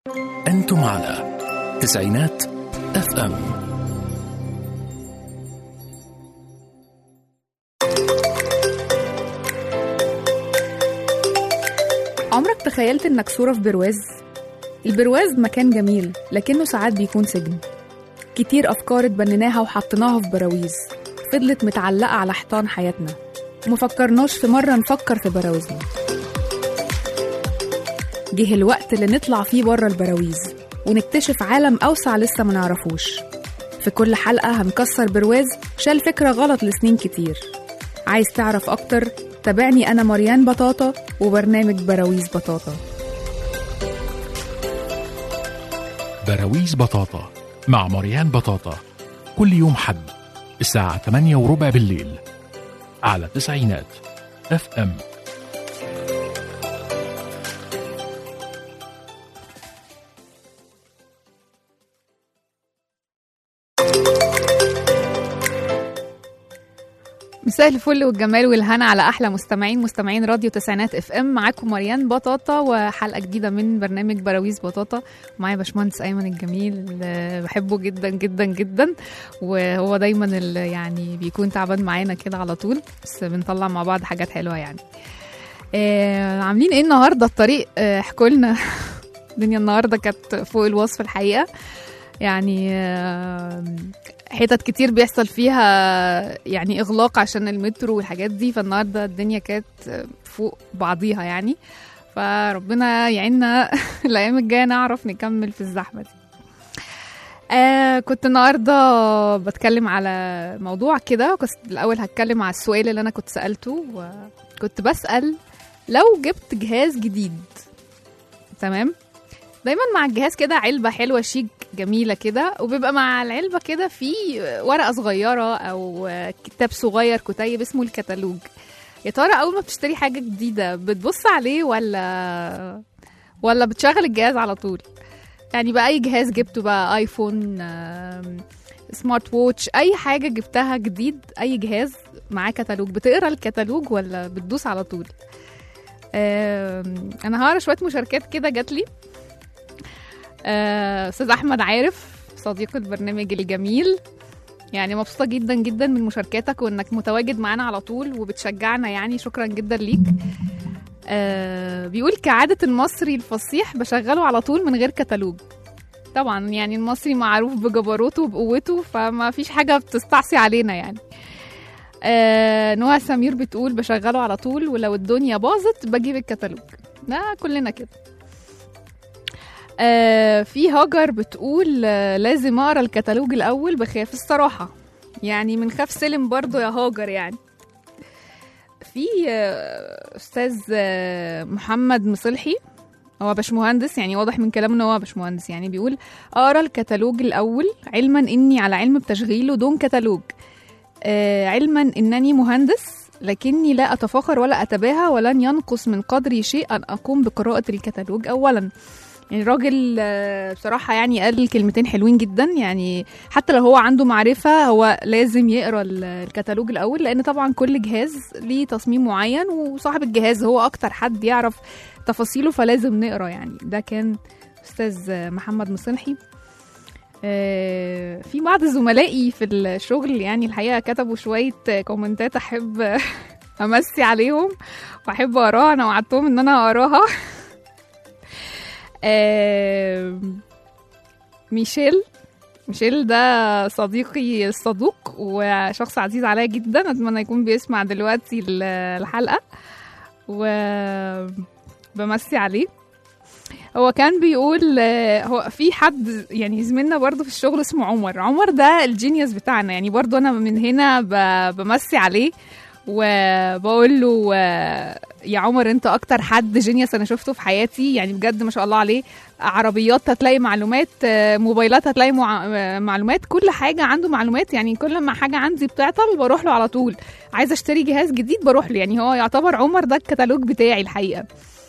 أنتم على تسعينات اف ام عمرك تخيلت انك صورة في برواز؟ البرواز مكان جميل لكنه ساعات بيكون سجن كتير أفكار اتبنيناها وحطيناها في براويز فضلت متعلقة على حيطان حياتنا ومفكرناش في مرة نفكر في براويزنا جه الوقت اللي نطلع فيه بره البراويز ونكتشف عالم أوسع لسه ما نعرفوش في كل حلقة هنكسر برواز شال فكرة غلط لسنين كتير عايز تعرف أكتر؟ تابعني أنا مريان بطاطا وبرنامج براويز بطاطا براويز بطاطا مع مريان بطاطا كل يوم حد الساعة 8 وربع بالليل على تسعينات اف ام مساء الفل والجمال والهنا على احلى مستمعين مستمعين راديو تسعينات اف ام معاكم مريان بطاطا وحلقه جديده من برنامج براويز بطاطا ومعايا باشمهندس ايمن الجميل اللي بحبه جدا جدا جدا وهو دايما اللي يعني بيكون تعبان معانا كده على طول بس بنطلع مع بعض حاجات حلوه يعني آه عاملين ايه النهارده الطريق آه، احكوا لنا الدنيا النهارده كانت فوق الوصف الحقيقه يعني آه، حتت كتير بيحصل فيها يعني اغلاق عشان المترو والحاجات دي فالنهارده الدنيا كانت فوق بعضيها يعني فربنا يعيننا الايام الجايه نعرف نكمل في الزحمه دي آه كنت النهارده بتكلم على موضوع كده بس الاول هتكلم على السؤال اللي انا كنت سالته وكنت بسال لو جبت جهاز جديد تمام دايما مع الجهاز كده علبه حلوه شيك جميله كده وبيبقى مع العلبه كده في ورقه صغيره او كتاب صغير كتيب اسمه الكتالوج يا ترى اول ما بتشتري حاجه جديده بتبص عليه ولا ولا بتشغل الجهاز على طول يعني بقى اي جهاز جبته بقى ايفون آم، سمارت ووتش اي حاجه جبتها جديد اي جهاز معاه كتالوج بتقرا الكتالوج ولا بتدوس على طول آم، انا هقرا شويه مشاركات كده جات لي آه، استاذ احمد عارف صديق البرنامج الجميل يعني مبسوطه جدا جدا من مشاركاتك وانك متواجد معانا على طول وبتشجعنا يعني شكرا جدا ليك آه بيقول كعادة المصري الفصيح بشغله على طول من غير كتالوج طبعا يعني المصري معروف بجبروته وبقوته فما فيش حاجة بتستعصي علينا يعني آه نوع سمير بتقول بشغله على طول ولو الدنيا باظت بجيب الكتالوج ده كلنا كده آه في هاجر بتقول آه لازم اقرا الكتالوج الاول بخاف الصراحه يعني من خاف سلم برضو يا هاجر يعني في آه استاذ آه محمد مصلحي هو باشمهندس يعني واضح من كلامه ان هو باشمهندس يعني بيقول اقرا الكتالوج الاول علما اني على علم بتشغيله دون كتالوج آه علما انني مهندس لكني لا اتفاخر ولا اتباهى ولن ينقص من قدري شيء ان اقوم بقراءه الكتالوج اولا يعني الراجل آه، بصراحة يعني قال كلمتين حلوين جدا يعني حتى لو هو عنده معرفة هو لازم يقرا ال- الكتالوج الأول لأن طبعا كل جهاز ليه تصميم معين وصاحب الجهاز هو أكتر حد يعرف تفاصيله فلازم نقرا يعني ده كان أستاذ محمد مصلحي آه، في بعض زملائي في الشغل يعني الحقيقة كتبوا شوية كومنتات أحب أمسي عليهم وأحب أقراها أنا وعدتهم إن أنا أقراها آم، ميشيل ميشيل ده صديقي الصدوق وشخص عزيز عليا جدا اتمنى يكون بيسمع دلوقتي ال- الحلقه وبمسي عليه هو كان بيقول آه، هو في حد يعني زميلنا برضه في الشغل اسمه عمر عمر ده الجينيوس بتاعنا يعني برضه انا من هنا ب- بمسي عليه وبقول له آه، يا عمر انت اكتر حد جينيوس انا شفته في حياتي يعني بجد ما شاء الله عليه عربيات هتلاقي معلومات آه، موبايلات هتلاقي مع... آه، معلومات كل حاجه عنده معلومات يعني كل ما حاجه عندي بتعطل بروح له على طول عايزه اشتري جهاز جديد بروح له يعني هو يعتبر عمر ده الكتالوج بتاعي الحقيقه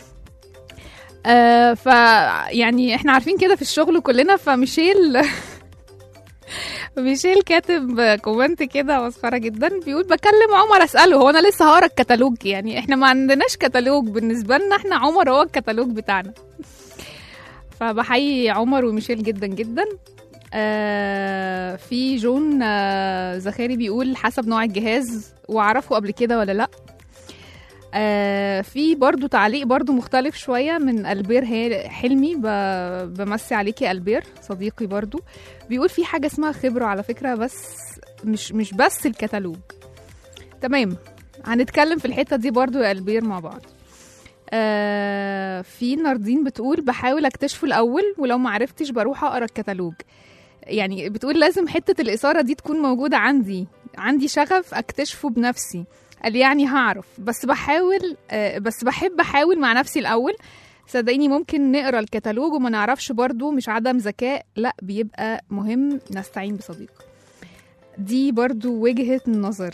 آه ف يعني احنا عارفين كده في الشغل كلنا فميشيل ميشيل كاتب كومنت كده مسخره جدا بيقول بكلم عمر اساله هو انا لسه هقرا الكتالوج يعني احنا ما عندناش كتالوج بالنسبه لنا احنا عمر هو الكتالوج بتاعنا فبحيي عمر وميشيل جدا جدا آه في جون آه زخاري بيقول حسب نوع الجهاز واعرفه قبل كده ولا لا آه في برضو تعليق برضو مختلف شوية من ألبير هي- حلمي ب- بمسي عليكي ألبير صديقي برضو بيقول في حاجة اسمها خبرة على فكرة بس مش مش بس الكتالوج تمام هنتكلم في الحتة دي برضو يا ألبير مع بعض آه في ناردين بتقول بحاول اكتشفه الاول ولو ما عرفتش بروح اقرا الكتالوج يعني بتقول لازم حته الاثاره دي تكون موجوده عندي عندي شغف اكتشفه بنفسي قال يعني هعرف بس بحاول آه بس بحب احاول مع نفسي الاول صدقيني ممكن نقرا الكتالوج وما نعرفش برضو مش عدم ذكاء لا بيبقى مهم نستعين بصديق دي برضو وجهة نظر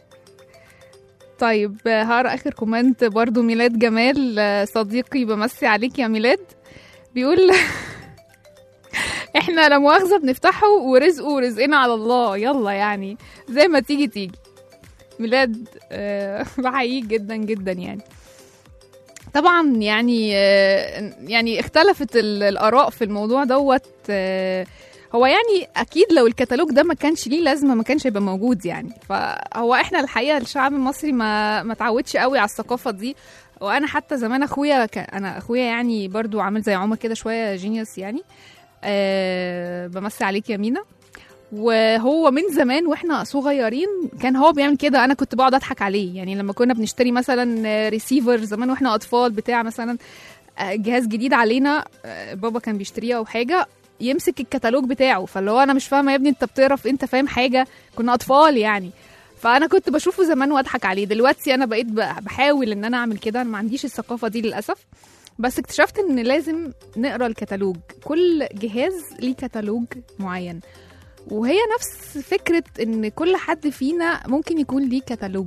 طيب آه، هقرا اخر كومنت برضو ميلاد جمال آه، صديقي بمسي عليك يا ميلاد بيقول احنا لا مؤاخذه بنفتحه ورزقه ورزقنا على الله يلا يعني زي ما تيجي تيجي ميلاد آه، بحييك جدا جدا يعني طبعا يعني آه، يعني اختلفت ال- الاراء في الموضوع دوت آه، هو يعني اكيد لو الكتالوج ده ما كانش ليه لازمه ما كانش هيبقى موجود يعني فهو احنا الحقيقه الشعب المصري ما ما تعودش قوي على الثقافه دي وانا حتى زمان اخويا كان انا اخويا يعني برضو عامل زي عمر كده شويه جينيوس يعني أه بمسي عليك يا مينا وهو من زمان واحنا صغيرين كان هو بيعمل كده انا كنت بقعد اضحك عليه يعني لما كنا بنشتري مثلا ريسيفر زمان واحنا اطفال بتاع مثلا آه، جهاز جديد علينا آه، بابا كان بيشتريه او حاجه يمسك الكتالوج بتاعه فاللي هو انا مش فاهمه يا ابني انت بتعرف انت فاهم حاجه كنا اطفال يعني فانا كنت بشوفه زمان واضحك عليه دلوقتي انا بقيت ب- بحاول ان انا اعمل كده انا ما عنديش الثقافه دي للاسف بس اكتشفت ان لازم نقرا الكتالوج كل جهاز ليه كتالوج معين وهي نفس فكره ان كل حد فينا ممكن يكون ليه كتالوج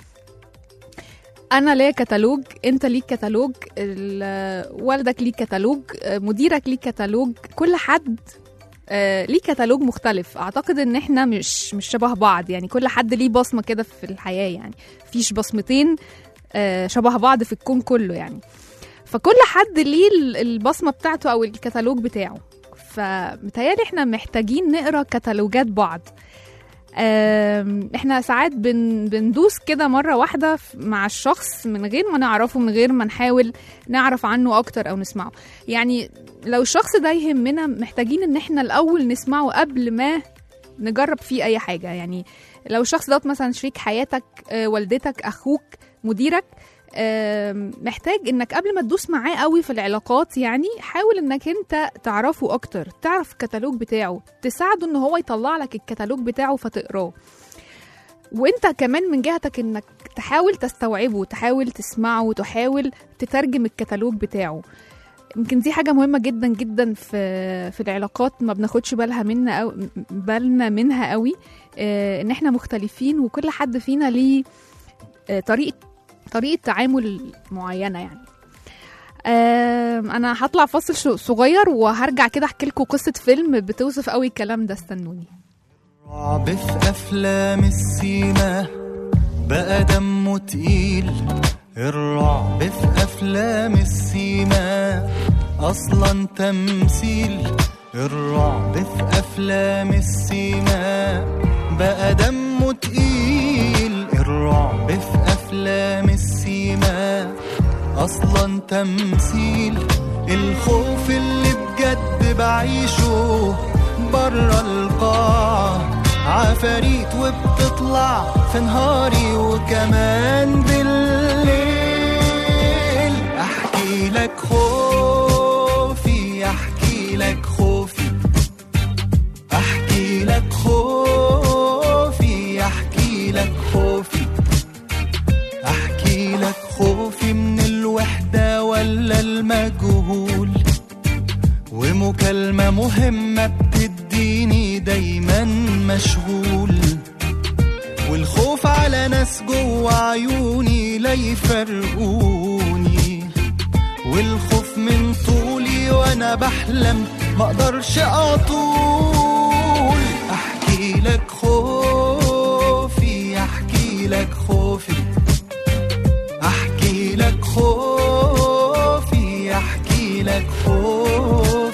انا ليا كتالوج انت ليك كتالوج ال- والدك ليه كتالوج آه، مديرك ليه كتالوج كل حد آه، ليه كتالوج مختلف اعتقد ان احنا مش مش شبه بعض يعني كل حد ليه بصمه كده في الحياه يعني فيش بصمتين آه، شبه بعض في الكون كله يعني فكل حد ليه ال- البصمه بتاعته او الكتالوج بتاعه فمتهيألي احنا محتاجين نقرا كتالوجات بعض آم، احنا ساعات بن بندوس كده مره واحده ف- مع الشخص من غير ما نعرفه من غير ما نحاول نعرف عنه اكتر او نسمعه يعني لو الشخص ده يهمنا محتاجين ان احنا الاول نسمعه قبل ما نجرب فيه اي حاجه يعني لو الشخص دوت مثلا شريك حياتك آه، والدتك اخوك مديرك آم، محتاج انك قبل ما تدوس معاه قوي في العلاقات يعني حاول انك انت تعرفه اكتر تعرف الكتالوج بتاعه تساعده ان هو يطلع لك الكتالوج بتاعه فتقراه وانت كمان من جهتك انك تحاول تستوعبه تحاول تسمعه تحاول تترجم الكتالوج بتاعه يمكن دي حاجة مهمة جدا جدا في في العلاقات ما بناخدش بالها منها أو بالنا منها قوي آه، ان احنا مختلفين وكل حد فينا ليه آه، طريقة طريقة تعامل معينة يعني آم، انا هطلع فاصل شو- صغير وهرجع كده احكي لكم قصة فيلم بتوصف قوي الكلام ده استنوني رعب في أفلام السيما بقى دمه تقيل الرعب في أفلام السيما أصلا تمثيل الرعب في أفلام السيما بقى دمه تقيل الرعب في أفلام السيما أصلا تمثيل الخوف اللي بجد بعيشه برا القاعة عفاريت وبتطلع في نهاري وكمان بالليل احكي لك خوفي احكي لك خوفي احكي لك خوفي احكي لك خوفي احكي لك خوفي من الوحدة ولا المجهول ومكالمة مهمة بتديني دايما مشغول والخوف على ناس جوا عيوني لا يفرقوني والخوف من طولي وانا بحلم ما اقدرش اطول احكي لك خوفي احكي لك خوفي احكي لك خوفي احكي لك خوفي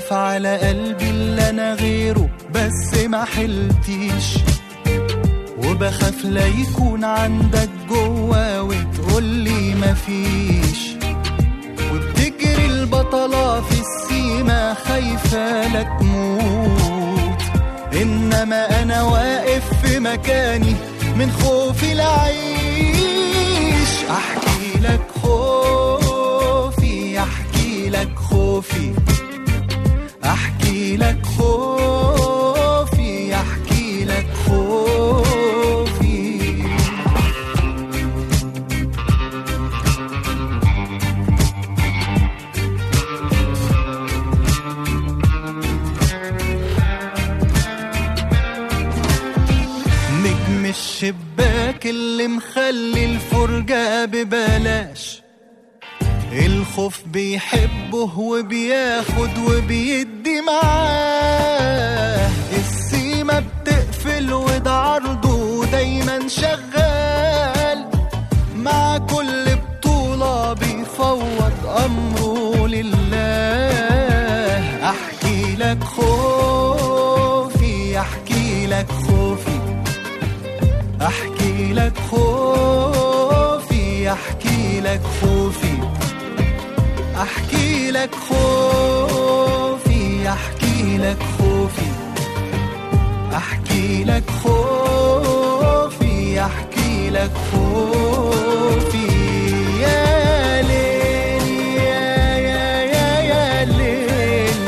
خايف على قلبي اللي انا غيره بس ما حلتيش وبخاف لا يكون عندك جوا وتقولي مفيش وبتجري البطلة في السيما خايفة لا تموت إنما أنا واقف في مكاني من خوفي لعيش أحكي لك خوفي أحكي لك خوفي أحكي لك خوفي أحكي لك خوفي نجم الشباك اللي مخلي الفرجة ببلاش الخوف بيحبه وبياخد وبيدي معاه السيما بتقفل وده عرضه دايما شغال مع كل بطولة بيفوض أمره لله أحكي لك خوفي أحكي لك خوفي أحكي لك خوفي أحكي لك خوفي أحكي لك خوفي أحكي لك خوفي أحكي لك خوفي أحكي لك خوفي يا ليل يا يا يا يا ليل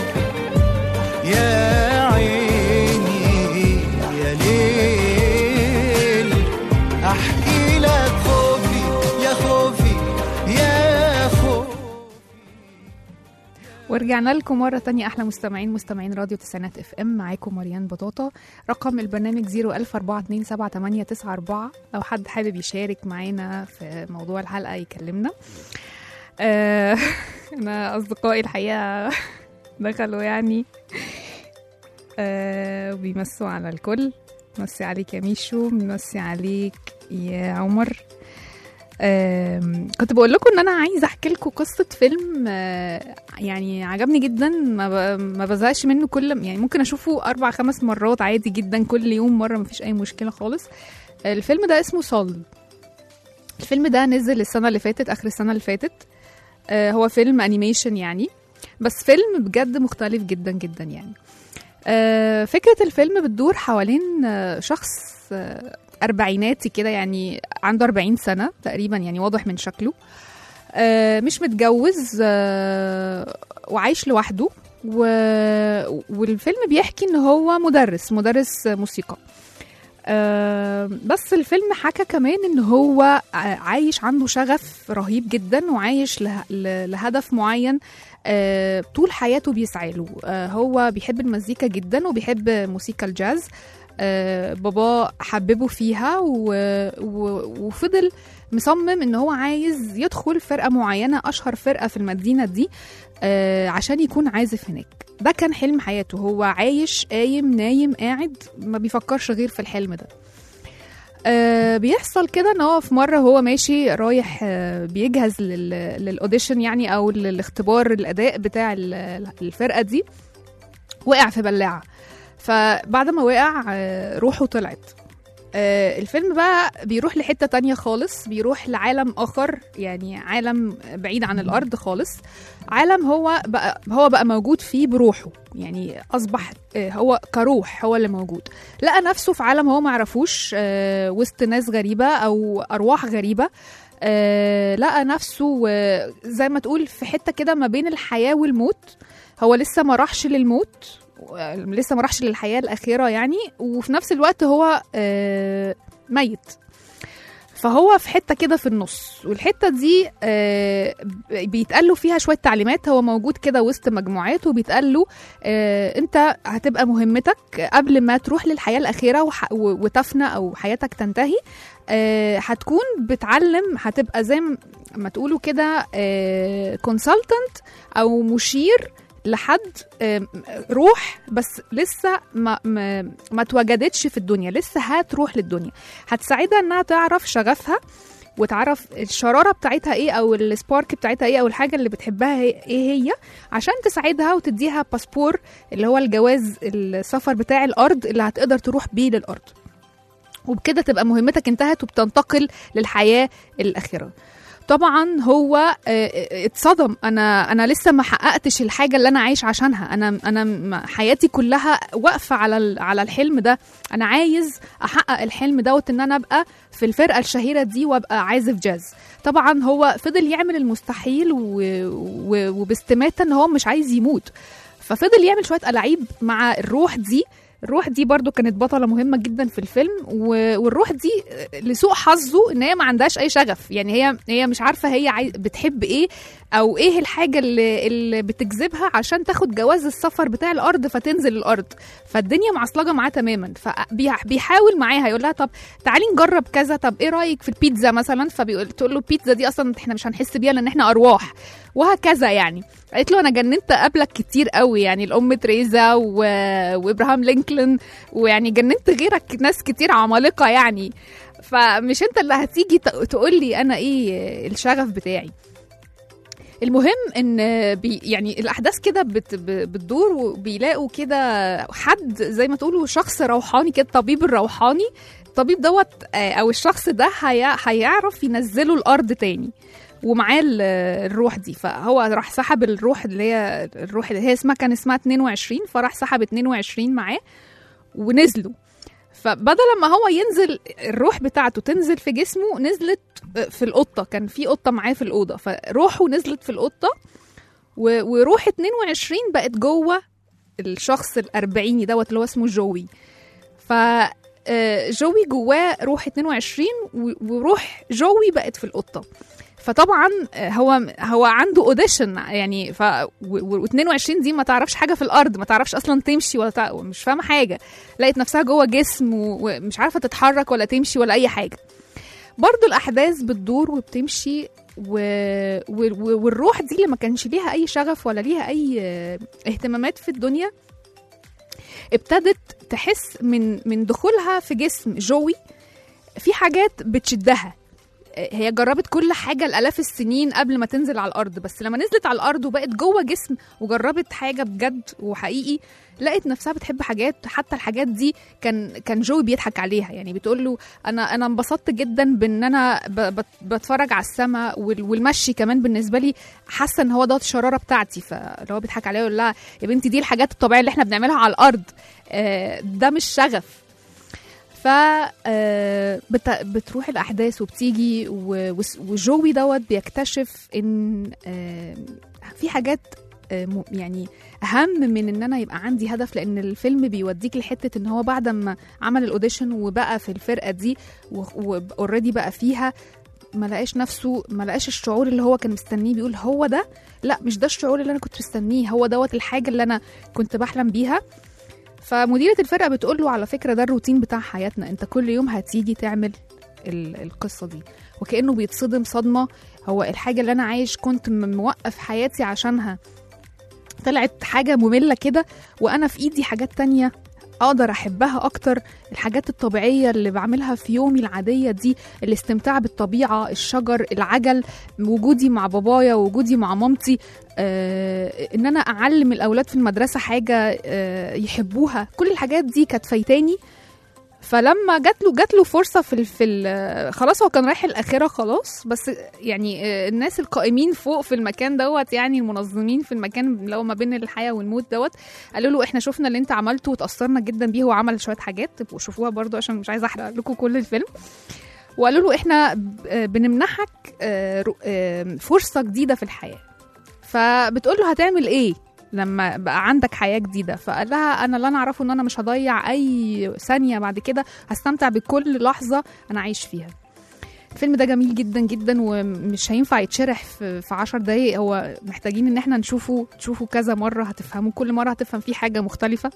يا عيني يا ليل احكي لك خوفي يا خوفي يا خوفي ورجعنا لكم مرة تانية أحلى مستمعين مستمعين راديو تسعينات اف ام معاكم مريان بطاطا رقم البرنامج 010427894 لو حد حابب يشارك معانا في موضوع الحلقة يكلمنا آه أنا أصدقائي الحقيقة دخلوا يعني آه بيمسوا على الكل مسي عليك يا ميشو مسي عليك يا عمر آم، كنت بقول لكم ان انا عايزه احكي لكم قصه فيلم آه، يعني عجبني جدا ما ب- ما بزهقش منه كل يعني ممكن اشوفه اربع خمس مرات عادي جدا كل يوم مره مفيش اي مشكله خالص الفيلم ده اسمه سول الفيلم ده نزل السنه اللي فاتت اخر السنه اللي فاتت آه، هو فيلم انيميشن يعني بس فيلم بجد مختلف جدا جدا يعني آه، فكره الفيلم بتدور حوالين آه، شخص آه، أربعيناتي كده يعني عنده 40 سنة تقريبا يعني واضح من شكله آه، مش متجوز آه، وعايش لوحده و... والفيلم بيحكي ان هو مدرس مدرس موسيقى آه، بس الفيلم حكى كمان ان هو ع- عايش عنده شغف رهيب جدا وعايش له... ل- لهدف معين آه، طول حياته بيسعى له آه، هو بيحب المزيكا جدا وبيحب موسيقى الجاز آه، بابا حببه فيها و... و... وفضل مصمم ان هو عايز يدخل فرقه معينه اشهر فرقه في المدينه دي آه، عشان يكون عازف هناك ده كان حلم حياته هو عايش قايم نايم قاعد ما بيفكرش غير في الحلم ده آه بيحصل كده ان هو في مره هو ماشي رايح آه بيجهز لل... للاوديشن يعني او للاختبار الاداء بتاع ال- الفرقه دي وقع في بلاعه فبعد ما وقع آه، روحه طلعت آه، الفيلم بقى بيروح لحتة تانية خالص بيروح لعالم آخر يعني عالم بعيد عن الأرض خالص عالم هو بقى هو بقى موجود فيه بروحه يعني أصبح آه، هو كروح هو اللي موجود لقى نفسه في عالم هو معرفوش آه، وسط ناس غريبة أو أرواح غريبة آه، لقى نفسه آه، زي ما تقول في حتة كده ما بين الحياة والموت هو لسه ما راحش للموت و- لسه ما راحش للحياة الأخيرة يعني وفي نفس الوقت هو آه، ميت فهو في حته كده في النص والحته دي آه، بيتقال له فيها شويه تعليمات هو موجود كده وسط مجموعات وبيتقال له آه، انت هتبقى مهمتك قبل ما تروح للحياه الاخيره وح- و- وتفنى او حياتك تنتهي آه، هتكون بتعلم هتبقى زي ما- ما تقولوا كده كونسلتنت او مشير لحد آه، روح بس لسه ما ما, ما اتوجدتش في الدنيا لسه هتروح للدنيا هتساعدها انها تعرف شغفها وتعرف الشراره بتاعتها ايه او السبارك بتاعتها ايه او الحاجه اللي بتحبها هي- ايه هي عشان تساعدها وتديها باسبور اللي هو الجواز السفر بتاع الارض اللي هتقدر تروح بيه للارض وبكده تبقى مهمتك انتهت وبتنتقل للحياه الاخره طبعا هو آه، آه، اتصدم انا انا لسه ما حققتش الحاجه اللي انا عايش عشانها انا انا م- حياتي كلها واقفه على ال- على الحلم ده انا عايز احقق الحلم دوت ان انا ابقى في الفرقه الشهيره دي وابقى عازف جاز طبعا هو فضل يعمل المستحيل و... و... وباستماته ان هو مش عايز يموت ففضل يعمل شويه ألاعيب مع الروح دي الروح دي برضو كانت بطلة مهمة جدا في الفيلم و- والروح دي لسوء حظه ان هي ما عندهاش اي شغف يعني هي هي مش عارفة هي عاي... بتحب ايه او ايه الحاجة اللي, اللي بتجذبها عشان تاخد جواز السفر بتاع الارض فتنزل الارض فالدنيا معصلجة معاه تماما فبيحاول معاها يقول لها طب تعالي نجرب كذا طب ايه رايك في البيتزا مثلا فبيقول تقول له البيتزا دي اصلا احنا مش هنحس بيها لان احنا ارواح وهكذا يعني قالت له انا جننت قبلك كتير قوي يعني الام تريزا و... وابراهام لينكولن ويعني جننت غيرك ناس كتير عمالقه يعني فمش انت اللي هتيجي تقول لي انا ايه الشغف بتاعي المهم ان بي يعني الاحداث كده بت ب- بتدور وبيلاقوا كده حد زي ما تقولوا شخص روحاني كده الطبيب الروحاني الطبيب دوت آه، او الشخص ده هي- هيعرف ينزله الارض تاني ومعاه ال- الروح دي فهو راح سحب الروح اللي هي الروح اللي هي اسمها كان اسمها 22 فراح سحب 22 معاه ونزلوا فبدل ما هو ينزل الروح بتاعته تنزل في جسمه نزلت في القطه كان في قطه معاه في الاوضه فروحه نزلت في القطه و- وروح 22 بقت جوه الشخص الأربعيني دوت اللي هو اسمه جوي ف آه، جوي جواه روح 22 و- وروح جوي بقت في القطه فطبعا آه، هو هو عنده اوديشن يعني ف و22 دي ما تعرفش حاجه في الارض ما تعرفش اصلا تمشي ولا تع... مش فاهمه حاجه لقيت نفسها جوه جسم و- ومش عارفه تتحرك ولا تمشي ولا اي حاجه برضو الاحداث بتدور وبتمشي و... و... و- والروح دي اللي ما كانش ليها اي شغف ولا ليها اي آه، اهتمامات في الدنيا ابتدت تحس من من دخولها في جسم جوي في حاجات بتشدها هي جربت كل حاجه لالاف السنين قبل ما تنزل على الارض بس لما نزلت على الارض وبقت جوه جسم وجربت حاجه بجد وحقيقي لقت نفسها بتحب حاجات حتى الحاجات دي كان كان جوي بيضحك عليها يعني بتقول له انا انا انبسطت جدا بان انا ب- بت- بتفرج على السماء وال- والمشي كمان بالنسبه لي حاسه ان هو ده الشراره بتاعتي فاللي هو بيضحك عليها يقول لها يا بنتي دي الحاجات الطبيعيه اللي احنا بنعملها على الارض آه، ده مش شغف ف آه، بت- بتروح الاحداث وبتيجي و- وس- وجوي دوت بيكتشف ان آه، في حاجات آه، م- يعني اهم من ان انا يبقى عندي هدف لان الفيلم بيوديك لحته ان هو بعد ما عمل الاوديشن وبقى في الفرقه دي واوريدي بقى فيها ما لقاش نفسه ما لقاش الشعور اللي هو كان مستنيه بيقول هو ده لا مش ده الشعور اللي انا كنت مستنيه هو دوت الحاجه اللي انا كنت بحلم بيها فمديرة الفرقة بتقول له على فكرة ده الروتين بتاع حياتنا انت كل يوم هتيجي تعمل ال- القصة دي وكأنه بيتصدم صدمة هو الحاجة اللي أنا عايش كنت م- موقف حياتي عشانها طلعت حاجة مملة كده وأنا في إيدي حاجات تانية أقدر أحبها أكتر الحاجات الطبيعية اللي بعملها في يومي العادية دي الاستمتاع بالطبيعة الشجر العجل وجودي مع بابايا وجودي مع مامتي آه، ان انا اعلم الاولاد في المدرسه حاجه آه، يحبوها كل الحاجات دي كانت فايتاني فلما جات له جات له فرصه في ال في ال خلاص هو كان رايح الاخره خلاص بس يعني آه، الناس القائمين فوق في المكان دوت يعني المنظمين في المكان اللي هو ما بين الحياه والموت دوت قالوا له احنا شفنا اللي انت عملته وتاثرنا جدا بيه هو عمل شويه حاجات تبقوا شوفوها برضو عشان مش عايزه احرق لكم كل الفيلم وقالوا له احنا ب- آه، بنمنحك آه، رو- آه، فرصه جديده في الحياه فبتقول له هتعمل ايه لما بقى عندك حياه جديده فقال لها انا اللي انا اعرفه ان انا مش هضيع اي ثانيه بعد كده هستمتع بكل لحظه انا عايش فيها الفيلم ده جميل جدا جدا ومش هينفع يتشرح في في عشر دقايق هو محتاجين ان احنا نشوفه تشوفه كذا مره هتفهمه كل مره هتفهم فيه حاجه مختلفه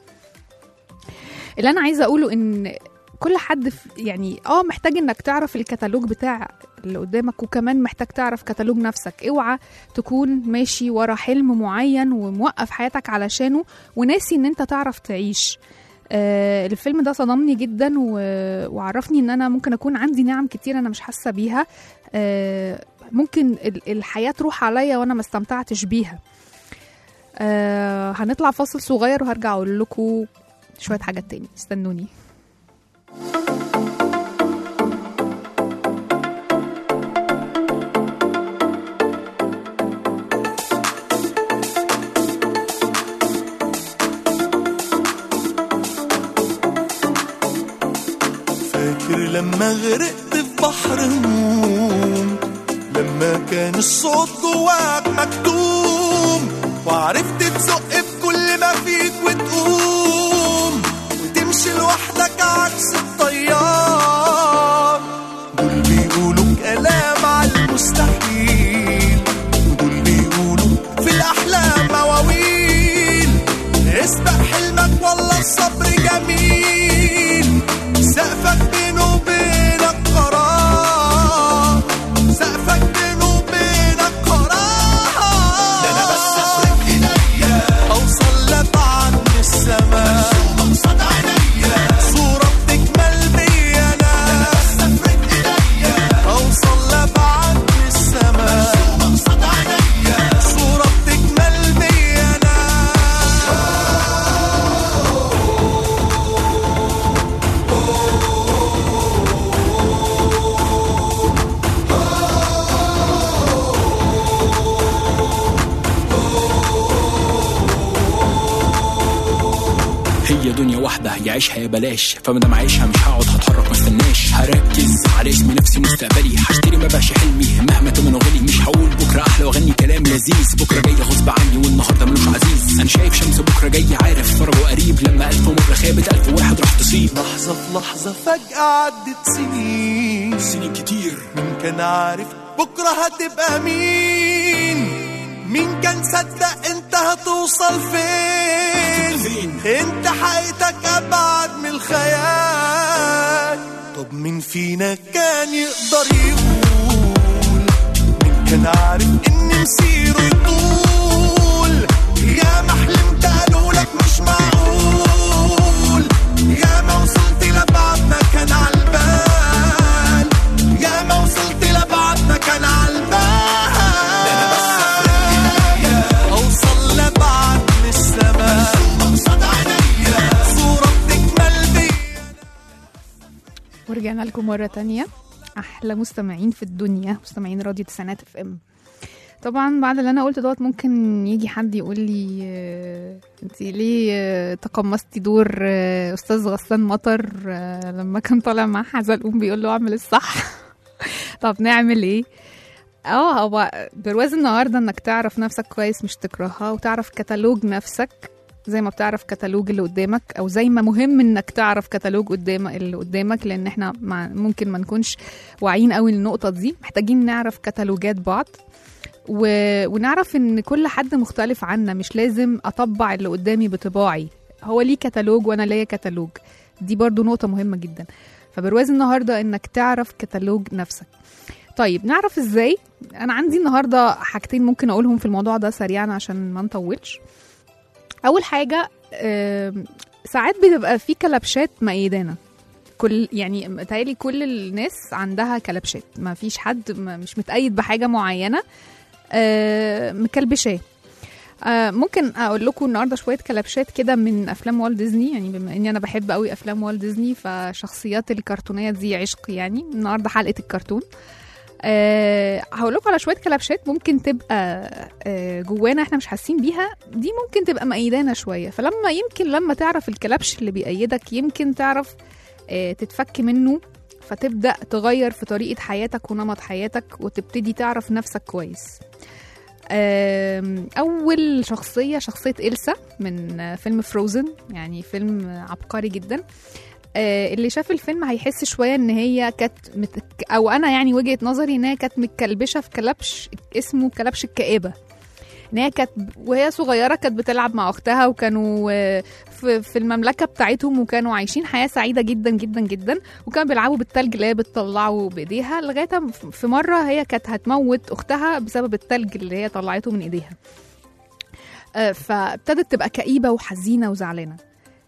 اللي انا عايزه اقوله ان كل حد في يعني اه محتاج انك تعرف الكتالوج بتاع اللي قدامك وكمان محتاج تعرف كتالوج نفسك اوعى تكون ماشي ورا حلم معين وموقف حياتك علشانه وناسي ان انت تعرف تعيش آه الفيلم ده صدمني جدا و... وعرفني ان انا ممكن اكون عندي نعم كتير انا مش حاسه بيها آه ممكن ال- الحياه تروح عليا وانا ما استمتعتش بيها آه هنطلع فاصل صغير وهرجع اقول لكم شويه حاجات تاني استنوني فاكر لما غرقت في بحر هموم لما كان الصوت جواك مكتوم وعرفت تزق بكل ما فيك وتقوم وتمشي لوحدك عكس الطيار دول بيقولوا كلام على المستحيل ودول بيقولوا في الأحلام مواويل اسبق حلمك والله الصبر جميل سقفك بينه وبينك قرار سقفك بينه وبينك قرار ده انا بس افرد ايديا اوصل لبعد من السماء مقصد عينيا صورة بتكمل بيا انا بس افرد ايديا اوصل لبعد من السماء مقصد عينيا صورة بتكمل بيا انا هي دنيا واحدة يعيشها يا بلاش فمادام عايشها مش هقعد هتحرك ما استناش هركز على اسمي نفسي مستقبلي هشتري ما بقاش حلمي مهما تمنه غلي مش هقول بكرة أحلى وأغني كلام لذيذ بكرة جاي غصب عني والنهاردة ملوش عزيز أنا شايف شمس بكرة جاي عارف فرجه قريب لما ألف مرة خابت ألف واحد راح تصيب لحظة في لحظة فجأة عدت سنين سنين كتير مين كان عارف بكرة هتبقى مين مين كان صدق انت هتوصل فين فين؟ انت حقيقتك ابعد من الخيال طب مين فينا كان يقدر يقول مين كان عارف ان مسيره يطول يا ما حلمت قالوا لك مش معقول يا ما وصلت لبعد ما كان عالبال يا ما وصلت لبعد ما كان عالبال اوصل لبعد من السماء مقصد عينيا صورة بتكمل بيا ورجعنا لكم مرة تانية أحلى مستمعين في الدنيا مستمعين راديو تسعينات اف ام طبعا بعد اللي انا قلت دوت ممكن يجي حد يقول لي آه، انت ليه آه، تقمصتي دور آه، استاذ غسان مطر آه، لما كان طالع مع حزلقوم بيقول له اعمل الصح طب نعمل ايه اه هو برواز النهارده انك تعرف نفسك كويس مش تكرهها وتعرف كتالوج نفسك زي ما بتعرف كتالوج اللي قدامك او زي ما مهم انك تعرف كتالوج قدام اللي قدامك لان احنا مع ممكن ما نكونش واعيين قوي للنقطه دي محتاجين نعرف كتالوجات بعض و... ونعرف ان كل حد مختلف عنا مش لازم اطبع اللي قدامي بطباعي هو ليه كتالوج وانا ليا كتالوج دي برضو نقطه مهمه جدا فبرواز النهارده انك تعرف كتالوج نفسك طيب نعرف ازاي انا عندي النهارده حاجتين ممكن اقولهم في الموضوع ده سريعا عشان ما نطولش اول حاجه آم، ساعات بتبقى في كلبشات مأيدانا كل يعني متهيألي كل الناس عندها كلبشات ما فيش حد ما- مش متأيد بحاجة معينة آه، مكلبشاه آه، ممكن اقول لكم النهارده شويه كلبشات كده من افلام والت ديزني يعني بما اني انا بحب قوي افلام والت ديزني فشخصيات الكرتونيه دي عشق يعني النهارده حلقه الكرتون أه هقول لكم على شويه كلبشات ممكن تبقى أه جوانا احنا مش حاسين بيها دي ممكن تبقى مأيدانا شويه فلما يمكن لما تعرف الكلبش اللي بيأيدك يمكن تعرف أه تتفك منه فتبدأ تغير في طريقة حياتك ونمط حياتك وتبتدي تعرف نفسك كويس آم، أول شخصية شخصية إلسا من آه، فيلم فروزن يعني فيلم آه، عبقري جدا آه، اللي شاف الفيلم هيحس شوية إن هي كانت مت... أو أنا يعني وجهة نظري إن هي كانت متكلبشة في كلبش اسمه كلبش الكآبة ان هي كانت وهي صغيره كانت بتلعب مع اختها وكانوا آه، في في المملكه بتاعتهم وكانوا عايشين حياه سعيده جدا جدا جدا وكانوا بيلعبوا بالتلج اللي هي بتطلعه بايديها لغايه ما في مره هي كانت هتموت اختها بسبب التلج اللي هي طلعته من ايديها آه، فابتدت تبقى كئيبه وحزينه وزعلانه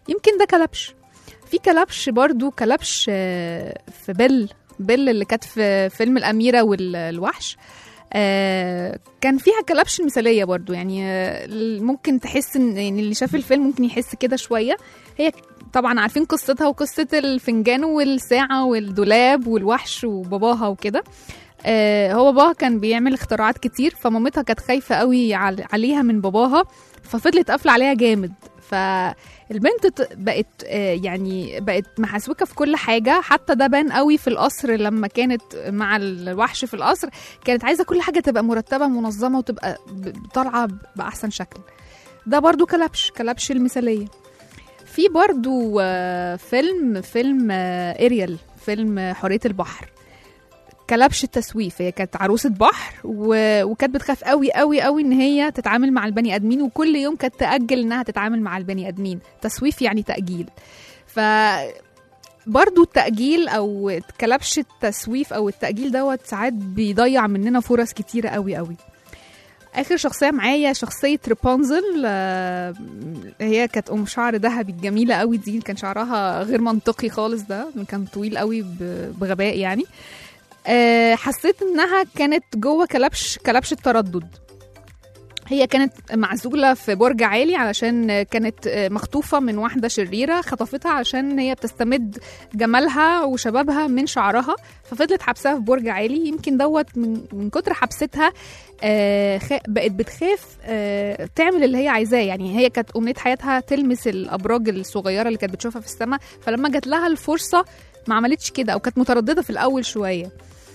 يمكن ده كلبش في كلبش برضو كلبش آه، في بيل بيل اللي كانت في فيلم الأميرة والوحش آه، كان فيها كلبش مثالية برضو يعني آه، ممكن تحس ان يعني اللي شاف الفيلم ممكن يحس كده شوية هي طبعا عارفين قصتها وقصة الفنجان والساعة والدولاب والوحش وباباها وكده آه، هو باباها كان بيعمل اختراعات كتير فمامتها كانت خايفة قوي عل- عليها من باباها ففضلت قافلة عليها جامد فالبنت ت- بقت آه، يعني بقت محسوكة في كل حاجة حتى ده بان قوي في القصر لما كانت مع الوحش في القصر كانت عايزة كل حاجة تبقى مرتبة منظمة وتبقى ب- طالعة بأحسن شكل ده برضو كلبش كلبش المثالية في برضو آه، فيلم فيلم آه، اريال فيلم آه، حرية البحر كلبش التسويف هي كانت عروسة بحر و... وكانت بتخاف قوي قوي قوي ان هي تتعامل مع البني ادمين وكل يوم كانت تأجل انها تتعامل مع البني ادمين تسويف يعني تأجيل ف برضو التأجيل أو كلبش التسويف أو التأجيل دوت ساعات بيضيع مننا فرص كتيرة قوي قوي آخر شخصية معايا شخصية ريبونزل آه، هي كانت أم شعر ذهبي الجميلة قوي دي كان شعرها غير منطقي خالص ده كان طويل قوي ب- بغباء يعني آه، حسيت انها كانت جوه كلبش كلبش التردد هي كانت معزولة في برج عالي علشان كانت آه، مخطوفة من واحدة شريرة خطفتها عشان هي بتستمد جمالها وشبابها من شعرها ففضلت حبسها في برج عالي يمكن دوت من, من كتر حبستها آه، خ- بقت بتخاف آه، تعمل اللي هي عايزاه يعني هي كانت أمنية حياتها تلمس الأبراج الصغيرة اللي كانت بتشوفها في السماء فلما جات لها الفرصة ما عملتش كده أو كانت مترددة في الأول شوية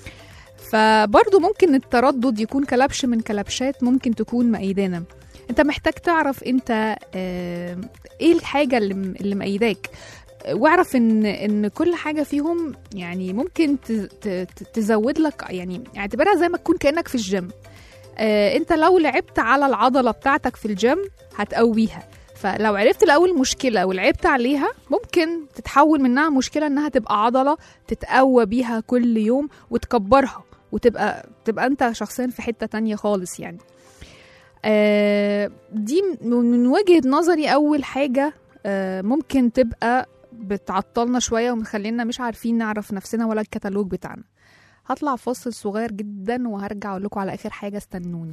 فبرضه ممكن التردد يكون كلبش من كلبشات ممكن تكون مأيدانا انت محتاج تعرف انت آه، ايه الحاجه اللي م- اللي مأيداك واعرف ان ان كل حاجه فيهم يعني ممكن ت- ت- ت- تزود لك يعني اعتبرها زي ما تكون كانك في الجيم آه، انت لو لعبت على العضله بتاعتك في الجيم هتقويها فلو عرفت الاول مشكله ولعبت عليها ممكن تتحول منها مشكله انها تبقى عضله تتقوى بيها كل يوم وتكبرها وتبقى تبقى انت شخصيا في حته تانية خالص يعني آه، دي من من وجهه نظري اول حاجه آه، ممكن تبقى بتعطلنا شويه ومخلينا مش عارفين نعرف نفسنا ولا الكتالوج بتاعنا هطلع فاصل صغير جدا وهرجع اقول لكم على اخر حاجه استنوني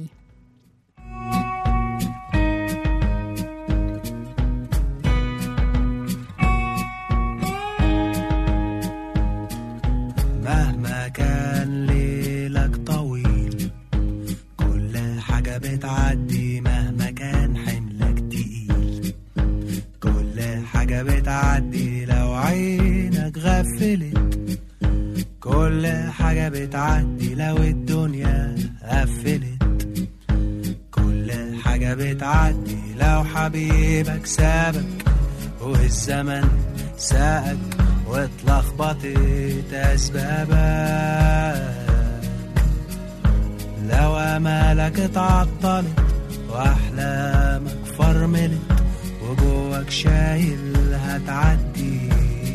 مهما كان ليلك طويل كل حاجة بتعدي مهما كان حملك تقيل كل حاجة بتعدي لو عينك غفلت كل حاجة بتعدي لو الدنيا قفلت كل حاجة بتعدي لو حبيبك سابك والزمن ساقك واتلخبطت أسبابك لو أمالك اتعطلت وأحلامك فرملت وجواك شايل هتعدي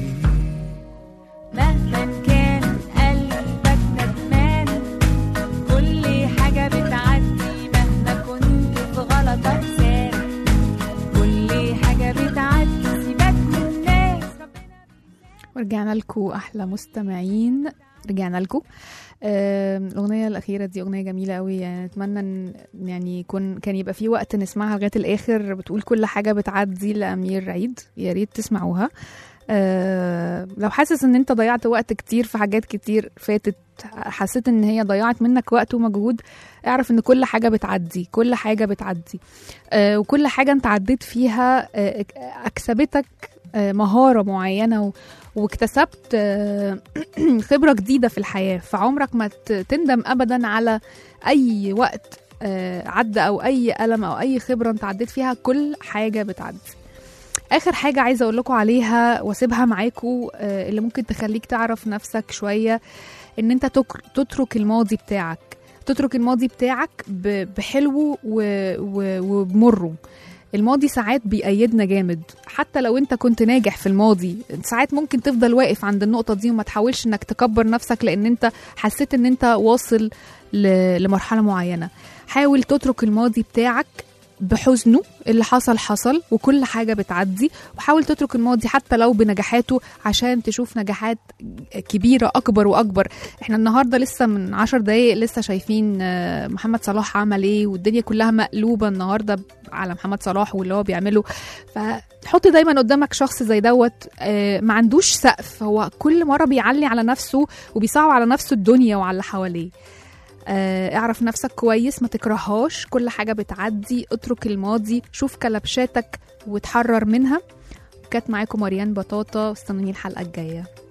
مهما كان قلبك ندمان كل حاجة بتعدي مهما كنت في غلطك سامح كل حاجة بتعدي سيبك من الناس ورجعنا لكم احلى مستمعين رجعنا لكم آم، الاغنيه الاخيره دي اغنيه جميله قوي يعني اتمنى ان يعني يكون كان يبقى في وقت نسمعها لغايه الاخر بتقول كل حاجه بتعدي لامير عيد يا ريت تسمعوها آه، لو حاسس ان انت ضيعت وقت كتير في حاجات كتير فاتت حسيت ان هي ضيعت منك وقت ومجهود اعرف ان كل حاجه بتعدي كل حاجه بتعدي آه، وكل حاجه انت عديت فيها آه، اكسبتك آه، مهاره معينه و- واكتسبت آه، خبرة جديدة في الحياة فعمرك ما ت- تندم أبدا على أي وقت آه، عدى أو أي ألم أو أي خبرة أنت عديت فيها كل حاجة بتعدي آخر حاجة عايزة أقول لكم عليها واسيبها معاكم آه، اللي ممكن تخليك تعرف نفسك شوية إن أنت تك- تترك الماضي بتاعك تترك الماضي بتاعك ب- بحلوه و- و- وبمره الماضي ساعات بيأيدنا جامد حتى لو انت كنت ناجح في الماضي ساعات ممكن تفضل واقف عند النقطة دي وما تحاولش انك تكبر نفسك لان انت حسيت ان انت واصل ل- لمرحلة معينة حاول تترك الماضي بتاعك بحزنه اللي حصل حصل وكل حاجة بتعدي وحاول تترك الماضي حتى لو بنجاحاته عشان تشوف نجاحات كبيرة أكبر وأكبر احنا النهاردة لسه من عشر دقايق لسه شايفين آه، محمد صلاح عمل ايه والدنيا كلها مقلوبة النهاردة على محمد صلاح واللي هو بيعمله فحط دايما قدامك شخص زي دوت آه، ما عندوش سقف هو كل مرة بيعلي على نفسه وبيصعب على نفسه الدنيا وعلى اللي حواليه آه، اعرف نفسك كويس ما تكرههاش كل حاجة بتعدي اترك الماضي شوف كلبشاتك وتحرر منها كانت معاكم مريان بطاطا واستنوني الحلقة الجاية